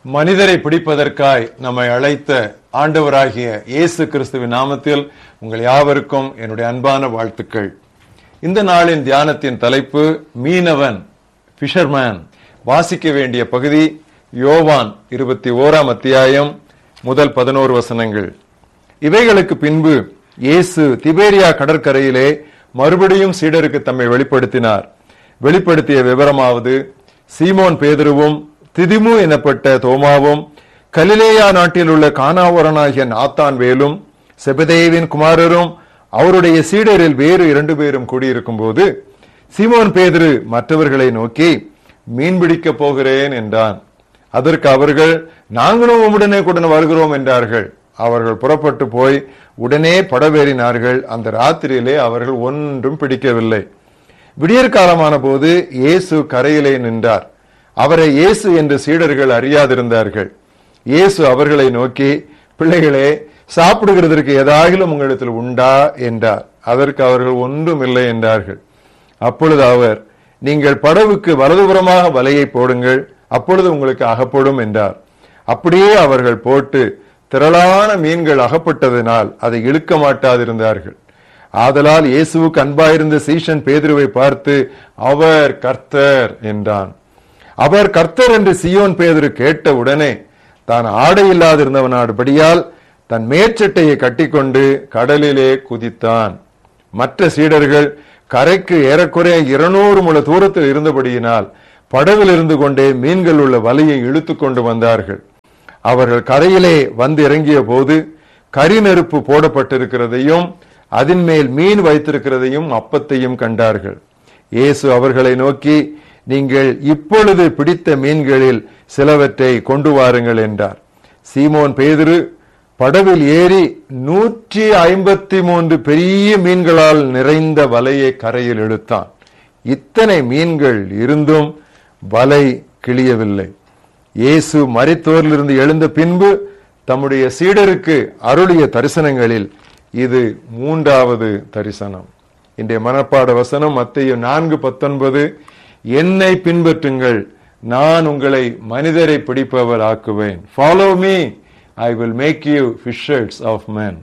மனிதரை பிடிப்பதற்காய் நம்மை அழைத்த ஆண்டவராகிய இயேசு கிறிஸ்துவின் நாமத்தில் உங்கள் யாவருக்கும் என்னுடைய அன்பான வாழ்த்துக்கள் இந்த நாளின் தியானத்தின் தலைப்பு மீனவன் ஃபிஷர்மேன் வாசிக்க வேண்டிய பகுதி யோவான் இருபத்தி ஓராம் அத்தியாயம் முதல் பதினோரு வசனங்கள் இவைகளுக்கு பின்பு இயேசு திபேரியா கடற்கரையிலே மறுபடியும் சீடருக்கு தம்மை வெளிப்படுத்தினார் வெளிப்படுத்திய விவரமாவது சீமோன் பேதுருவும் திதிமு எனப்பட்ட தோமாவும் கலிலேயா நாட்டில் உள்ள கானாவரனாகிய நாத்தான் வேலும் செபதேவின் குமாரரும் அவருடைய சீடரில் வேறு இரண்டு பேரும் கூடியிருக்கும் போது சீமோன் பேதுரு மற்றவர்களை நோக்கி மீன் பிடிக்க போகிறேன் என்றான் அதற்கு அவர்கள் நாங்களும் உம்முடனே கூட வருகிறோம் என்றார்கள் அவர்கள் புறப்பட்டு போய் உடனே படவேறினார்கள் அந்த ராத்திரியிலே அவர்கள் ஒன்றும் பிடிக்கவில்லை விடியற்காலமான போது இயேசு கரையிலே நின்றார் அவரை இயேசு என்று சீடர்கள் அறியாதிருந்தார்கள் இயேசு அவர்களை நோக்கி பிள்ளைகளே சாப்பிடுகிறதற்கு ஏதாகிலும் உங்களிடத்தில் உண்டா என்றார் அதற்கு அவர்கள் ஒன்றும் இல்லை என்றார்கள் அப்பொழுது அவர் நீங்கள் படவுக்கு வலதுபுறமாக வலையை போடுங்கள் அப்பொழுது உங்களுக்கு அகப்படும் என்றார் அப்படியே அவர்கள் போட்டு திரளான மீன்கள் அகப்பட்டதினால் அதை இழுக்க மாட்டாதிருந்தார்கள் ஆதலால் இயேசுவுக்கு அன்பாயிருந்த சீஷன் பேதுருவை பார்த்து அவர் கர்த்தர் என்றான் அவர் கர்த்தர் என்று சியோன் பேதுரு கேட்ட உடனே தான் ஆடை இல்லாதிருந்தவனாடுபடியால் தன் மேற்சட்டையை கட்டிக்கொண்டு கடலிலே குதித்தான் மற்ற சீடர்கள் கரைக்கு ஏறக்குறைய இருநூறு முழ தூரத்தில் இருந்தபடியினால் படவில் இருந்து கொண்டே மீன்கள் உள்ள வலையை இழுத்து கொண்டு வந்தார்கள் அவர்கள் கரையிலே வந்து இறங்கிய போது கரி நெருப்பு போடப்பட்டிருக்கிறதையும் அதன் மேல் மீன் வைத்திருக்கிறதையும் அப்பத்தையும் கண்டார்கள் இயேசு அவர்களை நோக்கி நீங்கள் இப்பொழுது பிடித்த மீன்களில் சிலவற்றை கொண்டு வாருங்கள் என்றார் சீமோன் பேதுரு படவில் ஏறி நூற்றி ஐம்பத்தி மூன்று பெரிய மீன்களால் நிறைந்த வலையை கரையில் இழுத்தான் இத்தனை மீன்கள் இருந்தும் வலை கிளியவில்லை இயேசு மரித்தோரிலிருந்து எழுந்த பின்பு தம்முடைய சீடருக்கு அருளிய தரிசனங்களில் இது மூன்றாவது தரிசனம் இன்றைய மனப்பாட வசனம் மத்திய நான்கு பத்தொன்பது என்னை பின்பற்றுங்கள் நான் உங்களை மனிதரை பிடிப்பவர் ஆக்குவேன் follow me I will make you fishers of man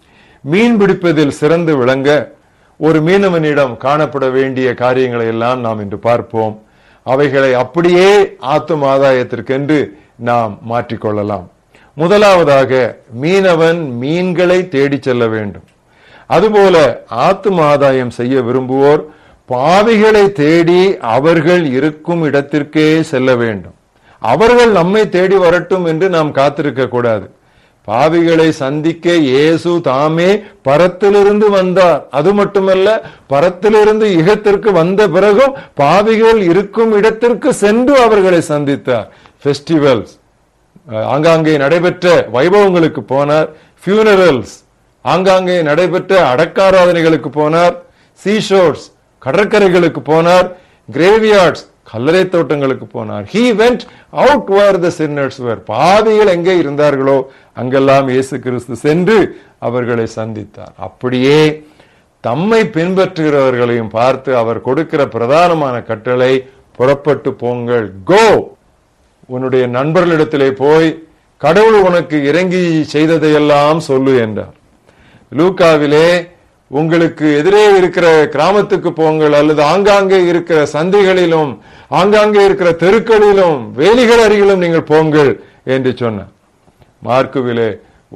மீன் பிடிப்பதில் சிறந்து விளங்க ஒரு மீனவனிடம் காணப்பட வேண்டிய காரியங்களை எல்லாம் நாம் இன்று பார்ப்போம் அவைகளை அப்படியே ஆத்தும் ஆதாயத்திற்கென்று நாம் மாற்றிக்கொள்ளலாம் முதலாவதாக மீனவன் மீன்களை தேடி செல்ல வேண்டும் அதுபோல ஆத்தும் ஆதாயம் செய்ய விரும்புவோர் பாவிகளை தேடி அவர்கள் இருக்கும் இடத்திற்கே செல்ல வேண்டும் அவர்கள் நம்மை தேடி வரட்டும் என்று நாம் காத்திருக்க கூடாது பாவிகளை சந்திக்க இயேசு தாமே பரத்திலிருந்து வந்தார் அது மட்டுமல்ல பரத்திலிருந்து இகத்திற்கு வந்த பிறகும் பாவிகள் இருக்கும் இடத்திற்கு சென்று அவர்களை சந்தித்தார் ஃபெஸ்டிவல்ஸ் ஆங்காங்கே நடைபெற்ற வைபவங்களுக்கு போனார் ஃபியூனரல்ஸ் ஆங்காங்கே நடைபெற்ற அடக்காராதனைகளுக்கு போனார் சீஷோர்ஸ் கடற்கரைகளுக்கு போனார் கிரேவியார்ட்ஸ் கல்லறை தோட்டங்களுக்கு போனார் he went out where the sinners were பாவிகள் எங்கே இருந்தார்களோ அங்கெல்லாம் இயேசு கிறிஸ்து சென்று அவர்களை சந்தித்தார் அப்படியே தம்மை பின்பற்றுகிறவர்களையும் பார்த்து அவர் கொடுக்கிற பிரதானமான கட்டளை புறப்பட்டு போங்கள் கோ உன்னுடைய நண்பர்களிடத்திலே போய் கடவுள் உனக்கு இறங்கி செய்ததையெல்லாம் சொல்லு என்றார் லூக்காவிலே உங்களுக்கு எதிரே இருக்கிற கிராமத்துக்கு போங்கள் அல்லது ஆங்காங்கே இருக்கிற சந்தைகளிலும் ஆங்காங்கே இருக்கிற தெருக்களிலும் வேலிகள் அருகிலும் நீங்கள் போங்கள் என்று சொன்னார் மார்க்குவிலே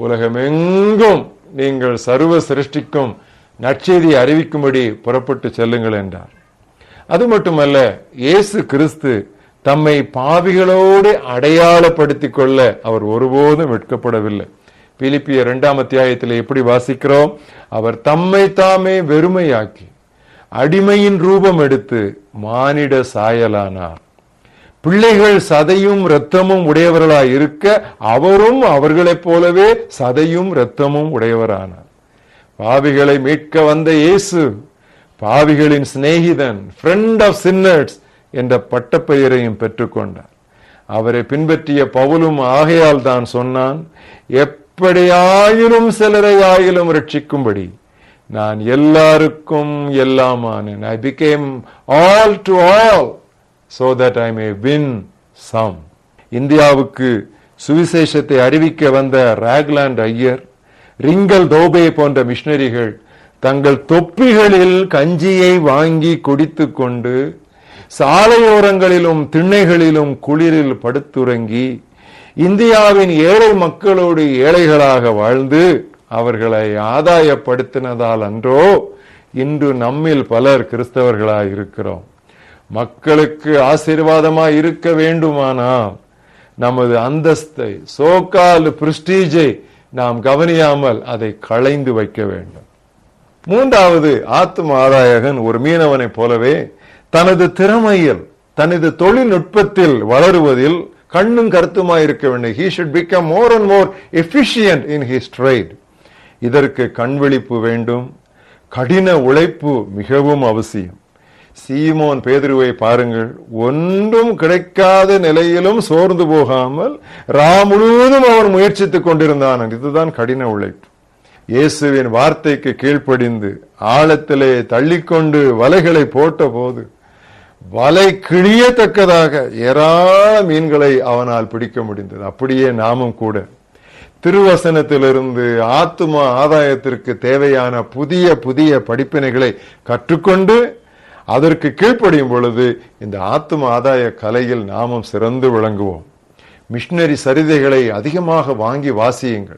உலகமெங்கும் நீங்கள் சர்வ சிருஷ்டிக்கும் நற்செய்தி அறிவிக்கும்படி புறப்பட்டு செல்லுங்கள் என்றார் அது மட்டுமல்ல இயேசு கிறிஸ்து தம்மை பாவிகளோடு அடையாளப்படுத்திக் கொள்ள அவர் ஒருபோதும் வெட்கப்படவில்லை பிலிப்பிய இரண்டாம் அத்தியாயத்தில் எப்படி வாசிக்கிறோம் அவர் தம்மை தாமே வெறுமையாக்கி அடிமையின் ரூபம் எடுத்து மானிட சாயலானார் பிள்ளைகள் சதையும் இரத்தமும் உடையவர்களாய் இருக்க அவரும் அவர்களைப் போலவே சதையும் இரத்தமும் உடையவரானார் பாவிகளை மீட்க வந்த இயேசு பாவிகளின் சிநேகிதன் ஃப்ரெண்ட் ஆஃப் சின்னர்ஸ் என்ற பட்டப்பெயரையும் பெற்றுக்கொண்டார் அவரை பின்பற்றிய பவுலும் ஆகையால் தான் சொன்னான் எப்படியாயிலும் சிலரை ஆயிலும் ரட்சிக்கும்படி நான் எல்லாருக்கும் எல்லாமானேன் I became all to all so that I may win some. இந்தியாவுக்கு சுவிசேஷத்தை அறிவிக்க வந்த ராக்லாண்ட் ஐயர் ரிங்கல் தோபே போன்ற மிஷனரிகள் தங்கள் தொப்பிகளில் கஞ்சியை வாங்கி குடித்துக் கொண்டு சாலையோரங்களிலும் திண்ணைகளிலும் குளிரில் படுத்துறங்கி இந்தியாவின் ஏழை மக்களோடு ஏழைகளாக வாழ்ந்து அவர்களை ஆதாயப்படுத்தினதால் அன்றோ இன்று நம்மில் பலர் கிறிஸ்தவர்களாய் இருக்கிறோம் மக்களுக்கு ஆசீர்வாதமாய் இருக்க வேண்டுமானால் நமது அந்தஸ்தை சோகால் பிரிஸ்டீஜை நாம் கவனியாமல் அதை களைந்து வைக்க வேண்டும் மூன்றாவது ஆத்தும ஆதாயகன் ஒரு மீனவனைப் போலவே தனது திறமையில் தனது தொழில்நுட்பத்தில் வளருவதில் கண்ணும் கருத்துமாய் இருக்க வேண்டும் he should become more and more efficient in his trade இதற்கு கண்விழிப்பு வேண்டும் கடின உழைப்பு மிகவும் அவசியம் சீமோன் பேதுருவை பாருங்கள் ஒன்றும் கிடைக்காத நிலையிலும் சோர்ந்து போகாமல் ரா முழுவதும் அவன் முயற்சித்துக் கொண்டிருந்தான் இதுதான் கடின உழைப்பு இயேசுவின் வார்த்தைக்கு கீழ்ப்படிந்து ஆழத்திலே தள்ளிக்கொண்டு வலைகளை போட்ட போது வலை கிழியத்தக்கதாக ஏராள மீன்களை அவனால் பிடிக்க முடிந்தது அப்படியே நாமும் கூட திருவசனத்திலிருந்து ஆத்தும ஆதாயத்திற்கு தேவையான புதிய புதிய படிப்பினைகளை கற்றுக்கொண்டு அதற்கு கீழ்ப்படியும் பொழுது இந்த ஆத்தும ஆதாய கலையில் நாமும் சிறந்து விளங்குவோம் மிஷினரி சரிதைகளை அதிகமாக வாங்கி வாசியுங்கள்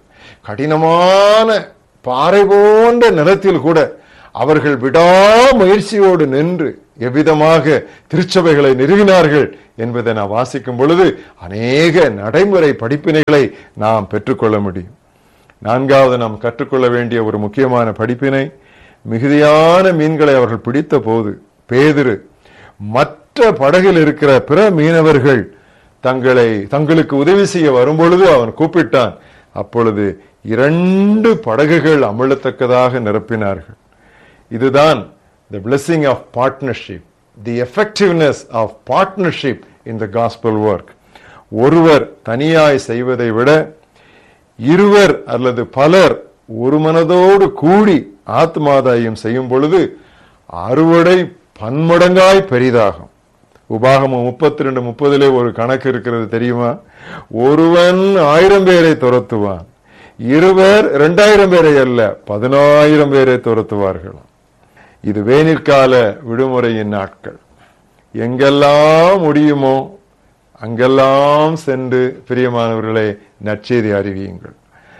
கடினமான பாறை போன்ற நிலத்தில் கூட அவர்கள் விடாமுயற்சியோடு நின்று எவ்விதமாக திருச்சபைகளை நிறுவினார்கள் என்பதை நான் வாசிக்கும் பொழுது அநேக நடைமுறை படிப்பினைகளை நாம் பெற்றுக்கொள்ள முடியும் நான்காவது நாம் கற்றுக்கொள்ள வேண்டிய ஒரு முக்கியமான படிப்பினை மிகுதியான மீன்களை அவர்கள் பிடித்த போது பேதிரு மற்ற படகில் இருக்கிற பிற மீனவர்கள் தங்களை தங்களுக்கு உதவி செய்ய வரும்பொழுது அவன் கூப்பிட்டான் அப்பொழுது இரண்டு படகுகள் அமிழத்தக்கதாக நிரப்பினார்கள் இதுதான் the blessing of partnership the effectiveness of partnership in the gospel work ஒருவர் தனியாய் செய்வதை விட இருவர் அல்லது பலர் ஒரு மனதோடு கூடி ஆத்மாதாயம் செய்யும் பொழுது அறுவடை பன்மடங்காய் பெரிதாகும் உபாகமம் முப்பத்தி ரெண்டு முப்பதிலே ஒரு கணக்கு இருக்கிறது தெரியுமா ஒருவன் ஆயிரம் பேரை துரத்துவான் இருவர் இரண்டாயிரம் பேரை அல்ல பதினாயிரம் பேரை துரத்துவார்கள் இது வேனிற்கால விடுமுறையின் நாட்கள் எங்கெல்லாம் முடியுமோ அங்கெல்லாம் சென்று பிரியமானவர்களே நற்செய்தி அறிவியுங்கள்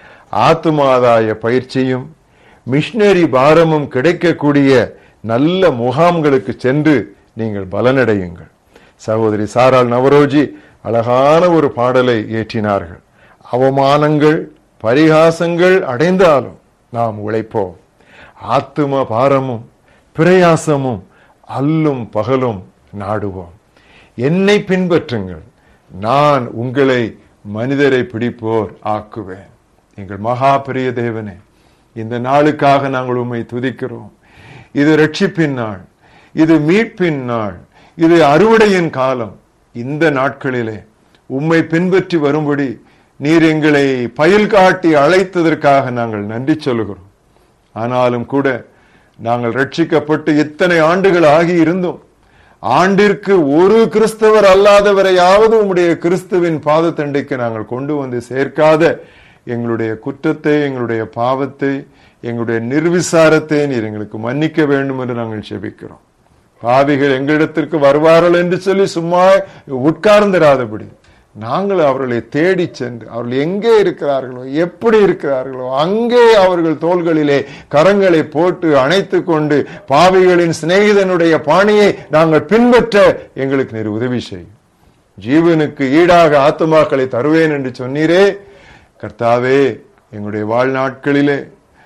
ஆத்துமாதாய பயிற்சியும் மிஷினரி பாரமும் கிடைக்கக்கூடிய நல்ல முகாம்களுக்கு சென்று நீங்கள் பலனடையுங்கள் சகோதரி சாராள் நவரோஜி அழகான ஒரு பாடலை ஏற்றினார்கள் அவமானங்கள் பரிகாசங்கள் அடைந்தாலும் நாம் உழைப்போம் ஆத்தும பாரமும் பிரயாசமும் அல்லும் பகலும் நாடுவோம் என்னை பின்பற்றுங்கள் நான் உங்களை மனிதரை பிடிப்போர் ஆக்குவேன் எங்கள் மகா பெரிய தேவனே இந்த நாளுக்காக நாங்கள் உண்மை துதிக்கிறோம் இது ரட்சிப்பின் நாள் இது மீட்பின் நாள் இது அறுவடையின் காலம் இந்த நாட்களிலே உம்மை பின்பற்றி வரும்படி நீர் எங்களை பயில் காட்டி அழைத்ததற்காக நாங்கள் நன்றி சொல்கிறோம் ஆனாலும் கூட நாங்கள் ரட்சிக்கப்பட்டு இத்தனை ஆண்டுகள் ஆகி இருந்தோம் ஆண்டிற்கு ஒரு கிறிஸ்தவர் அல்லாதவரையாவது உம்முடைய கிறிஸ்துவின் பாதத்தண்டைக்கு நாங்கள் கொண்டு வந்து சேர்க்காத எங்களுடைய குற்றத்தை எங்களுடைய பாவத்தை எங்களுடைய நிர்விசாரத்தை நீர் எங்களுக்கு மன்னிக்க வேண்டும் என்று நாங்கள் செபிக்கிறோம் பாவிகள் எங்களிடத்திற்கு வருவார்கள் என்று சொல்லி சும்மா உட்கார்ந்திராதபடி நாங்கள் அவர்களை தேடி சென்று அவர்கள் எங்கே இருக்கிறார்களோ எப்படி இருக்கிறார்களோ அங்கே அவர்கள் தோள்களிலே கரங்களை போட்டு அணைத்து கொண்டு பாவிகளின் சிநேகிதனுடைய பாணியை நாங்கள் பின்பற்ற எங்களுக்கு நீர் உதவி செய்யும் ஜீவனுக்கு ஈடாக ஆத்துமாக்களை தருவேன் என்று சொன்னீரே கர்த்தாவே எங்களுடைய வாழ்நாட்களிலே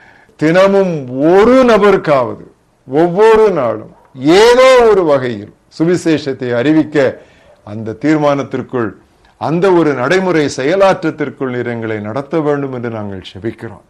தினமும் ஒரு நபருக்காவது ஒவ்வொரு நாளும் ஏதோ ஒரு வகையில் சுவிசேஷத்தை அறிவிக்க அந்த தீர்மானத்திற்குள் அந்த ஒரு நடைமுறை செயலாற்றத்திற்குள் நீர் எங்களை நடத்த வேண்டும் என்று நாங்கள் செபிக்கிறோம்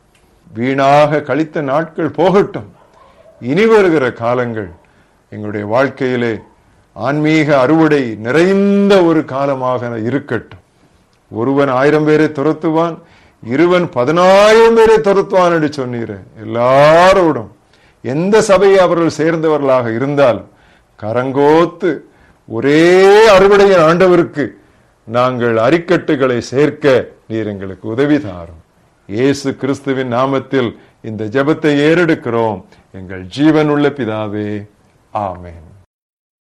வீணாக கழித்த நாட்கள் போகட்டும் இனி வருகிற காலங்கள் எங்களுடைய வாழ்க்கையிலே ஆன்மீக அறுவடை நிறைந்த ஒரு காலமாக இருக்கட்டும் ஒருவன் ஆயிரம் பேரை துரத்துவான் இருவன் பதினாயிரம் பேரை துரத்துவான் என்று சொன்னீர எல்லாரோடும் எந்த சபையை அவர்கள் சேர்ந்தவர்களாக இருந்தால் கரங்கோத்து ஒரே அறுவடையின் ஆண்டவருக்கு நாங்கள் அரிக்கட்டுகளை சேர்க்க நீர் எங்களுக்கு உதவி தாரும் இயேசு கிறிஸ்துவின் நாமத்தில் இந்த ஜெபத்தை ஏறெடுக்கிறோம் எங்கள் ஜீவனுள்ள பிதாவே ஆமென்